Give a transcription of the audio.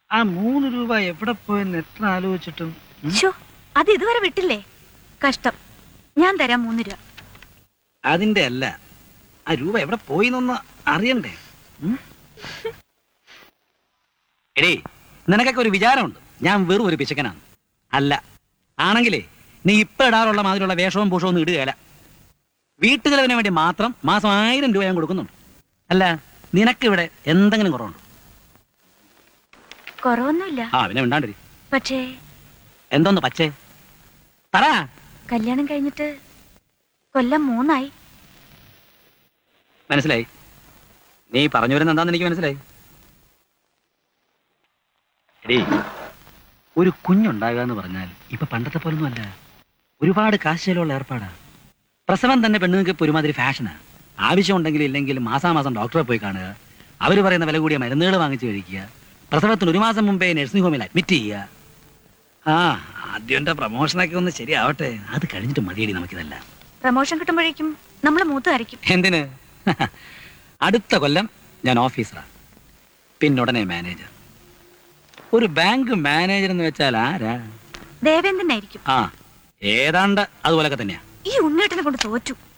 ആ മൂന്ന് രൂപ എവിടെ പോയെന്ന് എത്ര ആലോചിച്ചിട്ടും ഉം? ശോ അത് ഇതുവരെ വിട്ടില്ലേ കഷ്ടം ഞാൻ തരാം മൂന്ന് രൂപ അതിന്റെ അല്ല ആ രൂപ എവിടെ പോയി എന്നൊന്ന് അറിയണ്ടേ ഉം? എടേ നിനക്കൊക്കെ ഒരു വിചാരമുണ്ട് ഞാൻ വെറും ഒരു പിശുക്കനാണ് അല്ല ആണെങ്കിലേ നീ ഇപ്പൊ ഇടാറുള്ള മാതിരിയുള്ള വേഷവും പൂഷവും ഒന്നും ഇടുകയല്ല വീട്ടുചെലവിന് വേണ്ടി മാത്രം മാസം ആയിരം രൂപ ഞാൻ കൊടുക്കുന്നുണ്ട് അല്ല നിനക്കിവിടെ എന്തെങ്കിലും കുറവുണ്ടോ കുറവൊന്നുമില്ല ആ പിന്നെ ഉണ്ടാണ്ടിരി പക്ഷേ എന്തോന്ന് പച്ചേ പറ കല്യാണം കഴിഞ്ഞിട്ട് കൊല്ലം മൂന്നായി മനസ്സിലായി നീ പറഞ്ഞു വരുന്ന എന്താന്ന് എനിക്ക് മനസ്സിലായി എടീ ഒരു കുഞ്ഞുണ്ടാകുക എന്ന് പറഞ്ഞാൽ ഇപ്പൊ പണ്ടത്തെ പോലൊന്നും അല്ല ഒരുപാട് കാശിലുള്ള ഏർപ്പാടാ പ്രസവം തന്നെ പെണ്ണുങ്ങൾക്ക് ഇപ്പൊ ഒരുമാതിരി ഫാഷനാ ആവശ്യമുണ്ടെങ്കിലും ഇല്ലെങ്കിലും മാസാമാസം ഡോക്ടറെ പോയി കാണുക അവർ പറയുന്ന വില കൂടിയ മരുന്നുകൾ വാങ്ങിച്ച് കഴിക്കുക പ്രസവത്തിന് ഒരു മാസം മുമ്പേ നഴ്സിംഗ് ഹോമിൽ അഡ്മിറ്റ് ചെയ്യുക ആ ആദ്യം എൻ്റെ പ്രമോഷനൊക്കെ ഒന്ന് ശരിയാവട്ടെ അത് കഴിഞ്ഞിട്ട് മതിയടി നമുക്കിതല്ല പ്രമോഷൻ കിട്ടുമ്പോഴേക്കും നമ്മൾ മൂത്തുവരയ്ക്കും എന്തിന് അടുത്ത കൊല്ലം ഞാൻ ഓഫീസറാണ് പിന്നുടനെ മാനേജർ ഒരു ബാങ്ക് മാനേജർ എന്ന് വെച്ചാൽ ആരാ ദേവേന്ദ്രനായിരിക്കും ആ ഏതാണ്ട് അതുപോലൊക്കെ തന്നെയാ ഈ ഉണ്ണേട്ടനെ കൊണ്ട് തോറ്റു